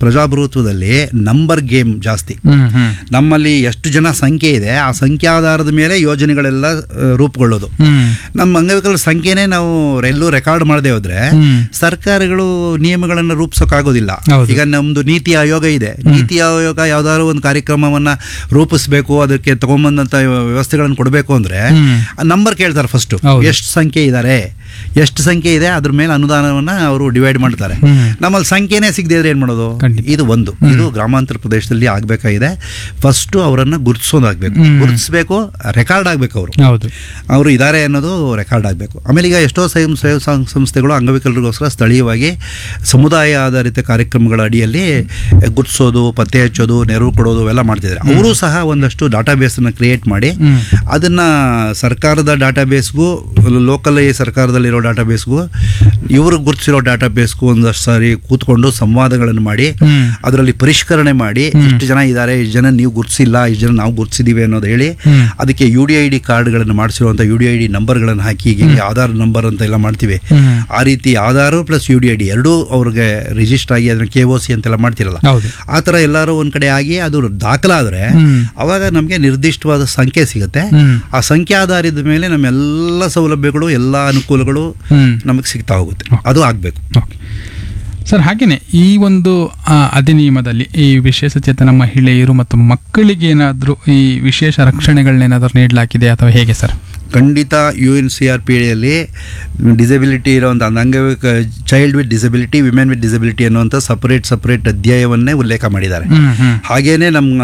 ಪ್ರಜಾಪ್ರಭುತ್ವದಲ್ಲಿ number game ಜಾಸ್ತಿ ಹ್ಮ್ ಹ್ಮ್ ನಮ್ಮಲ್ಲಿ ಎಷ್ಟು ಜನ ಸಂಖ್ಯೆ ಇದೆ ಆ ಸಂಖ್ಯೆ ಆಧಾರದ ಮೇಲೆ ಯೋಜನೆಗಳೆಲ್ಲ ಆ, ರೂಪುಗೊಳ್ಳೋದು ಹ್ಮ್ ನಮ್ಮ ಅಂಗವಿಕಲರ ಸಂಖ್ಯೆನೇ ನಾವು ಎಲ್ಲೂ ರೆಕಾರ್ಡ್ ಮಾಡದೆ ಹೋದ್ರೆ ಹ್ಮ್. ಸರ್ಕಾರಗಳು ನಿಯಮಗಳನ್ನು ರೂಪಿಸೋಕ್ಕಾಗೋದಿಲ್ಲ ಹೌದು. ಈಗ ನಮ್ದು ನೀತಿ ಆಯೋಗ ಇದೆ ನೀತಿ ಆಯೋಗ ಯಾವ್ದಾದ್ರು ಒಂದು ಕಾರ್ಯಕ್ರಮವನ್ನ ರೂಪಿಸಬೇಕು ಅದಕ್ಕೆ ತಗೊಂಬಂದಂತ ವ್ಯವಸ್ಥೆಗಳನ್ನು ಕೊಡಬೇಕು ಅಂದ್ರೆ ಹ್ಮ್. ನಂಬರ್ ಕೇಳ್ತಾರೆ ಫಸ್ಟ್ ಹೌದು. ಎಷ್ಟು ಸಂಖ್ಯೆ ಇದ್ದಾರೆ ಎಷ್ಟು ಸಂಖ್ಯೆ ಇದೆ ಅದ್ರ ಮೇಲೆ ಅನುದಾನವನ್ನ ಅವರು ಡಿವೈಡ್ ಮಾಡ್ತಾರೆ ಹ್ಮ್. ನಮ್ಮಲ್ಲಿ ಸಂಖ್ಯೆನೇ ಸಿಗದೆ ಇದ್ರೆ ಏನ್ ಮಾಡೋದು ಖಂಡಿತ. ಇದು ಒಂದು ಇದು ಗ್ರಾಮಾಂತರ ಪ್ರದೇಶದಲ್ಲಿ ಆಗ್ಬೇಕಾಗಿದೆ ಫಸ್ಟ್ ಅವರನ್ನ ಗುರುತಿಸೋದಾಗ್ಬೇಕು ಹ್ಮ್. ಗುರುತಿಸ್ಬೇಕು ರೆಕಾರ್ಡ್ ಆಗ್ಬೇಕು ಅವರು ಹೌದು ಅವರು ಇದ್ದಾರೆ ಅನ್ನೋದು ರೆಕಾರ್ಡ್ ಆಗಬೇಕು ಆಮೇಲೆ ಈಗ ಎಷ್ಟೋ ಸ್ವಯಂ ಸೇವಾ ಸಂ- ಸಂಸ್ಥೆಗಳು ಅಂಗವಿಕಲರಿಗೋಸ್ಕರ ಸ್ಥಳೀಯವಾಗಿ ಸಮುದಾಯ ಆಧಾರಿತ ಕಾರ್ಯಕ್ರಮಗಳ ಅಡಿಯಲ್ಲಿ ಗುರ್ತಿಸೋದು ಪತ್ತೆ ಹಚ್ಚೋದು ನೆರವು ಕೊಡೋದು ಅವೆಲ್ಲ ಮಾಡ್ತಿದ್ದಾರೆ ಅವರು ಸಹ ಒಂದಷ್ಟು ಡಾಟಾಬೇಸನ್ನು ಕ್ರಿಯೇಟ್ ಮಾಡಿ ಹ್ಮ್. ಅದನ್ನ ಸರ್ಕಾರದ ಡಾಟಾಬೇಸ್ಗೂ ಲೋಕಲ್ ಸರ್ಕಾರದಲ್ಲಿರೋ ಡಾಟಾಬೇಸ್ಗೂ ಇವರು ಗುರುತಿಸಿರೋ ಡಾಟಾಬೇಸ್ಗೂ ಒಂದಷ್ಟು ಸಾರಿ ಕೂತ್ಕೊಂಡು ಸಂವಾದಗಳನ್ನು ಮಾಡಿ ಹ್ಮ್. ಅದರಲ್ಲಿ ಪರಿಷ್ಕರಣೆ ಮಾಡಿ ಇಷ್ಟು ಜನ ಇದ್ದಾರೆ ಇಷ್ಟು ಜನ ನೀವು ಗುರುತಿಸಿಲ್ಲ ಇಷ್ಟು ಜನ ನಾವು ಗುರುತಿಸಿದೀವಿ ಅನ್ನೋದು ಹೇಳಿ ಹ್ಮ್. ಅದಕ್ಕೆ ಯು ಡಿ ಐ ಡಿ ಕಾರ್ಡ್ಗಳನ್ನು ಮಾಡಿಸಿರುವಂಥ ಯು ಡಿ ಐ ಡಿ ನಂಬರ್ಗಳನ್ನು ಹಾಕಿ ಈಗ ಹಿಂಗೆ ಆಧಾರ್ ನಂಬರ್ ಅಂತ ಎಲ್ಲ ಮಾಡ್ತೀವಿ ಹ್ಮ್. ಆ ರೀತಿ Aadhaar plus U D I D ಎರಡೂ ಅವ್ರಿಗೆ ರಿಜಿಸ್ಟರ್ ಆಗಿ ಅದನ್ನ ಕೆ ಒ ಸಿ ಅಂತೆಲ್ಲ ಮಾಡ್ತಿರಲ್ಲ ಹೌದು ಆ ಥರ ಎಲ್ಲರೂ ಒಂದು ಕಡೆ ಆಗಿ ಅದು ದಾಖಲಾದರೆ ಹ್ಮ್. ಅವಾಗ ನಮಗೆ ನಿರ್ದಿಷ್ಟವಾದ ಸಂಖ್ಯೆ ಸಿಗುತ್ತೆ ಹ್ಮ್. ಆ ಸಂಖ್ಯೆ ಆಧಾರದ ಮೇಲೆ ನಮ್ಮೆಲ್ಲ ಸೌಲಭ್ಯಗಳು ಎಲ್ಲ ಅನುಕೂಲಗಳು ಹ್ಮ್. ನಮಗೆ ಸಿಗ್ತಾ ಹೋಗುತ್ತೆ ಅದು ಆಗಬೇಕು ಓಕೆ ಸರ್ ಹಾಗೆಯೇ ಈ ಒಂದು ಆ, ಅಧಿನಿಯಮದಲ್ಲಿ ಈ ವಿಶೇಷ ಚೇತನ ಮಹಿಳೆಯರು ಮತ್ತು ಮಕ್ಕಳಿಗೆ ಏನಾದರೂ ಈ ವಿಶೇಷ ರಕ್ಷಣೆಗಳನ್ನೇನಾದರೂ ನೀಡಲಾಗಿದೆ ಅಥವಾ ಹೇಗೆ ಸರ್ ಖಂಡಿತ U N C R P ಡಿಯಲ್ಲಿ ಡಿಸಬಿಲಿಟಿ ಇರೋಂಥ ಅಂಗವಿಕ child with disability women with disability ಅನ್ನುವಂಥ ಸಪರೇಟ್ ಸಪರೇಟ್ ಅಧ್ಯಾಯವನ್ನೇ ಉಲ್ಲೇಖ ಮಾಡಿದ್ದಾರೆ ಹ್ಮ್ ಹ್ಮ್ ಹಾಗೇನೆ ನಮ್ಮ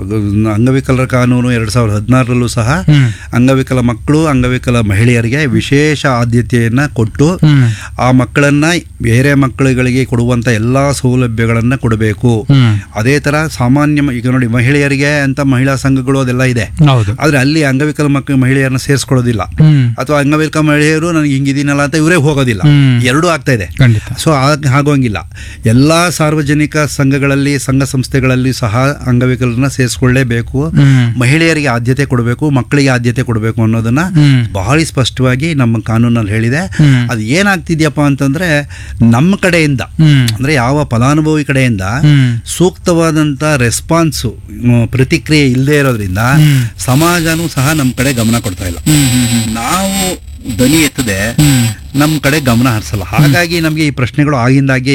ಅಂಗವಿಕಲರ ಕಾನೂನು ಎರಡು ಸಾವಿರದ ಹದಿನಾರರಲ್ಲೂ ಸಹ ಹ್ಮ್. ಅಂಗವಿಕಲ ಮಕ್ಕಳು ಅಂಗವಿಕಲ ಮಹಿಳೆಯರಿಗೆ ವಿಶೇಷ ಆದ್ಯತೆಯನ್ನು ಕೊಟ್ಟು ಹ್ಮ್ ಆ ಮಕ್ಕಳನ್ನ ಬೇರೆ ಮಕ್ಕಳುಗಳಿಗೆ ಕೊಡುವಂಥ ಎಲ್ಲ ಸೌಲಭ್ಯಗಳನ್ನು ಕೊಡಬೇಕು ಹ್ಮ್ ಅದೇ ಥರ ಸಾಮಾನ್ಯ ಮ- ಈಗ ನೋಡಿ ಮಹಿಳೆಯರಿಗೆ ಅಂತ ಮಹಿಳಾ ಸಂಘಗಳು ಅದೆಲ್ಲ ಇದೆ ಹೌದು ಆದರೆ ಅಲ್ಲಿ ಅಂಗವಿಕಲ ಮಕ್ಕಳು ಮಹಿಳೆಯರನ್ನ ಸೇರಿಸ್ಕೊಳ್ಳೋದಿಲ್ಲ ಹ್ಮ್ ಅಥವಾ ಅಂಗವಿಕಲ ಮಹಿಳೆಯರು ನನಗೆ ಹಿಂಗಿದ್ದೀನಲ್ಲ ಅಂತ ಇವರೇ ಹೋಗೋದಿಲ್ಲ ಹ್ಮ್. ಎರಡೂ ಆಗ್ತಾ ಇದೆ ಖಂಡಿತ ಸೊ ಆಗ ಆಗೋಂಗಿಲ್ಲ ಎಲ್ಲ ಸಾರ್ವಜನಿಕ ಸಂಘಗಳಲ್ಲಿ ಸಂಘ ಸಂಸ್ಥೆಗಳಲ್ಲಿ ಸಹ ಅಂಗವಿಕಲರನ್ನ ಸೇರಿಸ್ಕೊಳ್ಳೇಬೇಕು ಹ್ಮ್ ಮಹಿಳೆಯರಿಗೆ ಆದ್ಯತೆ ಕೊಡಬೇಕು ಮಕ್ಕಳಿಗೆ ಆದ್ಯತೆ ಕೊಡಬೇಕು ಅನ್ನೋದನ್ನ ಹ್ಮ್ ಬಹಳ ಸ್ಪಷ್ಟವಾಗಿ ನಮ್ಮ ಕಾನೂನಲ್ಲಿ ಹೇಳಿದೆ ಹ್ಮ್. ಅದು ಏನಾಗ್ತಿದ್ಯಪ್ಪ ಅಂತಂದ್ರೆ ನಮ್ಮ ಕಡೆಯಿಂದ ಹ್ಮ್ ಅಂದ್ರೆ ಯಾವ ಫಲಾನುಭವಿ ಕಡೆಯಿಂದ ಹ್ಮ್ ಸೂಕ್ತವಾದಂಥ ರೆಸ್ಪಾನ್ಸು ಮ್, ಪ್ರತಿಕ್ರಿಯೆ ಇಲ್ಲದೆ ಇರೋದ್ರಿಂದ ಹ್ಮ್. ಸಮಾಜನೂ ಸಹ ನಮ್ಮ ಕಡೆ ಗಮನ ಕೊಡ್ತಾ ಇಲ್ಲ ಹ್ಮ್ ಹ್ಮ್ ಹ್ಮ್ ನಾವು ದನಿ ಎತ್ತದೆ ಹ್ಮ್ ನಮ್ಮ ಕಡೆ ಗಮನ ಹರಿಸಲ್ಲ ಹಾಗಾಗಿ ನಮಗೆ ಈ ಪ್ರಶ್ನೆಗಳು ಆಗಿಂದಾಗೆ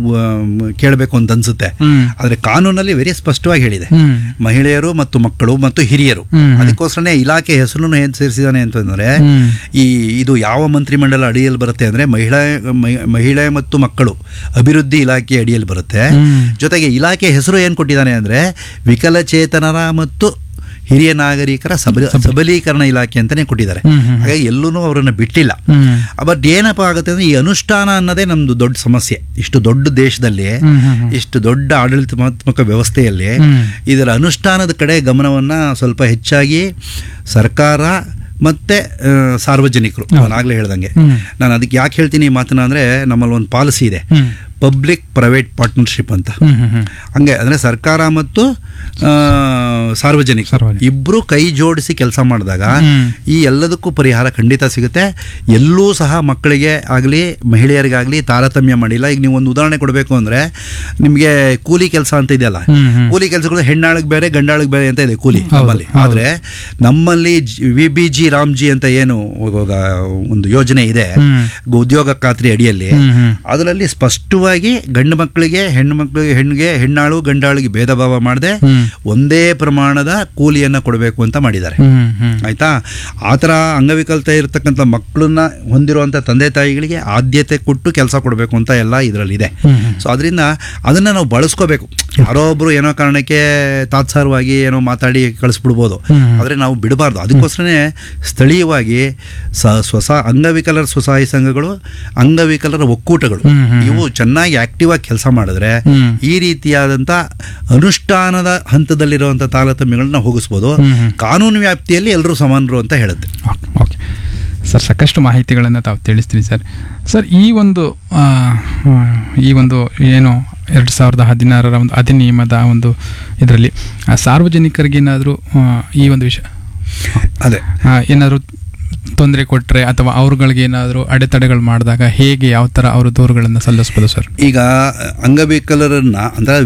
ಕೇಳಬೇಕು ಅಂತ ಅನ್ಸುತ್ತೆ ಹ್ಮ್ ಆದರೆ ಕಾನೂನಲ್ಲಿ ವೆರಿ ಸ್ಪಷ್ಟವಾಗಿ ಹೇಳಿದೆ ಹ್ಮ್ ಮಹಿಳೆಯರು ಮತ್ತು ಮಕ್ಕಳು ಮತ್ತು ಹಿರಿಯರು ಹ್ಮ್. ಅದಕ್ಕೋಸ್ಕರನೇ ಇಲಾಖೆ ಹೆಸರನ್ನು ಏನ್ ಸೇರಿಸಿದಾನೆ ಅಂತಂದ್ರೆ ಹ್ಮ್. ಈ ಇದು ಯಾವ ಮಂತ್ರಿಮಂಡಲ ಅಡಿಯಲ್ಲಿ ಬರುತ್ತೆ ಅಂದ್ರೆ ಮಹಿಳಾ ಮಹಿ- ಮಹಿಳೆ ಮತ್ತು ಮಕ್ಕಳು ಅಭಿವೃದ್ಧಿ ಇಲಾಖೆ ಅಡಿಯಲ್ಲಿ ಬರುತ್ತೆ ಹ್ಮ್. ಜೊತೆಗೆ ಇಲಾಖೆ ಹೆಸರು ಏನು ಕೊಟ್ಟಿದ್ದಾನೆ ಅಂದ್ರೆ ವಿಕಲಚೇತನರ ಮತ್ತು ಹಿರಿಯ ನಾಗರಿಕರ ಸಬಲ ಸಬಲೀಕರಣ ಇಲಾಖೆ ಅಂತಾನೆ ಕೊಟ್ಟಿದ್ದಾರೆ ಹ್ಮ್, ಹ್ಮ್. ಹಾಗಾಗಿ ಎಲ್ಲೂ ಅವರನ್ನು ಬಿಟ್ಟಿಲ್ಲ ಹ್ಮ್ ಬಟ್ ಏನಪ್ಪ ಆಗುತ್ತೆ ಅಂದ್ರೆ ಈ ಅನುಷ್ಠಾನ ಅನ್ನೋದೇ ನಮ್ದು ದೊಡ್ಡ ಸಮಸ್ಯೆ ಇಷ್ಟು ದೊಡ್ಡ ದೇಶದಲ್ಲಿ ಹ್ಮ್, ಹ್ಮ್, ಹ್ಮ್. ಇಷ್ಟು ದೊಡ್ಡ ಆಡಳಿತಾತ್ಮಕ ವ್ಯವಸ್ಥೆಯಲ್ಲಿ ಹ್ಮ್. ಇದರ ಅನುಷ್ಠಾನದ ಕಡೆ ಗಮನವನ್ನ ಸ್ವಲ್ಪ ಹೆಚ್ಚಾಗಿ ಸರ್ಕಾರ ಮತ್ತೆ ಆ, ಸಾರ್ವಜನಿಕರು ನಾನು ಆಗ್ಲೇ ಹೇಳ್ದಂಗೆ ಹ್ಮ್. ನಾನು ಅದಕ್ಕೆ ಯಾಕೆ ಹೇಳ್ತೀನಿ ಈ ಮಾತನ್ನ ಅಂದ್ರೆ ನಮ್ಮಲ್ಲಿ ಒಂದು ಪಾಲಿಸಿ ಇದೆ ಹ್ಮ್ ಪಬ್ಲಿಕ್ ಪ್ರೈವೇಟ್ ಪಾರ್ಟ್ನರ್ಶಿಪ್ ಅಂತ ಹ್ಮ್ ಹ್ಮ್ ಹ್ಮ್ ಹಂಗೆ ಅಂದ್ರೆ ಸರ್ಕಾರ ಮತ್ತು ಆ, ಸಾರ್ವಜನಿಕರು ಸಾರ್ವಜನಿಕ. ಇಬ್ರು ಕೈ ಜೋಡಿಸಿ ಕೆಲಸ ಮಾಡಿದಾಗ ಹ್ಮ್. ಈ ಎಲ್ಲದಕ್ಕೂ ಪರಿಹಾರ ಖಂಡಿತ ಸಿಗುತ್ತೆ ಎಲ್ಲೂ ಸಹ ಮಕ್ಕಳಿಗೆ ಆಗಲಿ ಮಹಿಳೆಯರಿಗಾಗಲಿ ತಾರತಮ್ಯ ಮಾಡಿಲ್ಲ ಈಗ ನೀವು ಒಂದು ಉದಾಹರಣೆ ಕೊಡಬೇಕು ಅಂದ್ರೆ ನಿಮಗೆ ಕೂಲಿ ಕೆಲಸ ಅಂತ ಇದೆಯಲ್ಲ ಹ್ಮ್, ಹ್ಮ್. ಕೂಲಿ ಕೆಲಸಗಳು ಹೆಣ್ಣಾಳಿಗೆ ಬೇರೆ ಗಂಡಾಳಿಗೆ ಬೇರೆ ಅಂತ ಇದೆ ಕೂಲಿ ಹೌದು, ನಮ್ಮಲ್ಲಿ ಹೌದು. ಆದ್ರೆ ನಮ್ಮಲ್ಲಿ ವಿ ಬಿ ಜಿ ರಾಮ್ಜಿ ಅಂತ ಏನು ಇವಾಗ ಒಂದು ಯೋಜನೆ ಇದೆ ಹ್ಮ್. ಉದ್ಯೋಗ ಖಾತ್ರಿ ಅಡಿಯಲ್ಲಿ ಹ್ಮ್, ಹ್ಮ್. ಅದರಲ್ಲಿ ಸ್ಪಷ್ಟವಾಗಿ ಗಂಡು ಮಕ್ಕಳಿಗೆ ಹೆಣ್ಣು ಮಕ್ಕಳಿಗೆ ಹೆಣ್ಣಿಗೆ ಹೆಣ್ಣಾಳು ಗಂಡಾಳಿಗೆ ಭೇದ ಭಾವ ಮಾಡದೆ ಹ್ಮ್. ಒಂದೇ ಪ್ರಮಾಣದ ಕೂಲಿಯನ್ನ ಕೊಡಬೇಕು ಅಂತ ಮಾಡಿದ್ದಾರೆ ಹ್ಮ್ ಹ್ಮ್ ಆಯ್ತಾ ಆ ಥರ ಅಂಗವಿಕಲತೆ ಇರತಕ್ಕಂಥ ಮಕ್ಕಳನ್ನ ಹೊಂದಿರುವಂಥ ತಂದೆ ತಾಯಿಗಳಿಗೆ ಆದ್ಯತೆ ಕೊಟ್ಟು ಕೆಲಸ ಕೊಡಬೇಕು ಅಂತ ಎಲ್ಲ ಇದರಲ್ಲಿದೆ ಹ್ಮ್, ಹ್ಮ್. ಸೊ ಅದರಿಂದ ಅದನ್ನು ನಾವು ಬಳಸ್ಕೋಬೇಕು ಯಾರೋ ಒಬ್ರು ಏನೋ ಕಾರಣಕ್ಕೆ ತಾತ್ಸಾರವಾಗಿ ಏನೋ ಮಾತಾಡಿ ಕಳಿಸ್ಬಿಡ್ಬೋದು ಹ್ಮ್. ಆದರೆ ನಾವು ಬಿಡಬಾರ್ದು ಅದಕ್ಕೋಸ್ಕರನೇ ಸ್ಥಳೀಯವಾಗಿ ಸ ಸ್ವಸ ಅಂಗವಿಕಲರ ಸ್ವಸಹಾಯ ಸಂಘಗಳು ಅಂಗವಿಕಲರ ಒಕ್ಕೂಟಗಳು ಹ್ಮ್, ಹ್ಮ್. ಇವು ಚೆನ್ನಾಗಿ ಆಕ್ಟಿವ್ ಆಗಿ ಕೆಲಸ ಮಾಡಿದ್ರೆ ಹ್ಮ್. ಈ ರೀತಿಯಾದಂಥ ಅನುಷ್ಠಾನದ ಹಂತದಲ್ಲಿರುವಂಥ ತಾರತಮ್ಯಗಳನ್ನ ಹೋಗಿಸ್ಬೋದು ಹ್ಮ್, ಹ್ಮ್. ಕಾನೂನು ವ್ಯಾಪ್ತಿಯಲ್ಲಿ ಎಲ್ಲರೂ ಸಮಾನರು ಅಂತ ಹೇಳುತ್ತೆ ಓಕೆ ಓಕೆ ಸರ್ ಸಾಕಷ್ಟು ಮಾಹಿತಿಗಳನ್ನು ತಾವು ತಿಳಿಸ್ತೀರಿ ಸರ್ ಸರ್ ಈ ಒಂದು ಆ, ಆ, ಈ ಒಂದು ಏನು ಎರಡು ಸಾವಿರದ ಹದಿನಾರರ ಒಂದು ಅಧಿನಿಯಮದ ಒಂದು ಇದರಲ್ಲಿ ಸಾರ್ವಜನಿಕರಿಗೆ ಏನಾದರೂ ಈ ಒಂದು ವಿಷಯ ಅದೇ ಏನಾದರೂ ತೊಂದರೆ ಕೊಟ್ಟರೆ ಅಥವಾ ಅವ್ರುಗಳಿಗೆ ಏನಾದರೂ ಅಡೆತಡೆಗಳು ಮಾಡಿದಾಗ ಹೇಗೆ ಯಾವ ಥರ ಅವರು ದೂರುಗಳನ್ನು ಸಲ್ಲಿಸ್ಬೋದು ಸರ್ ಈಗ ಅಂಗವಿಕಲರನ್ನ ಅಂದ್ರೆ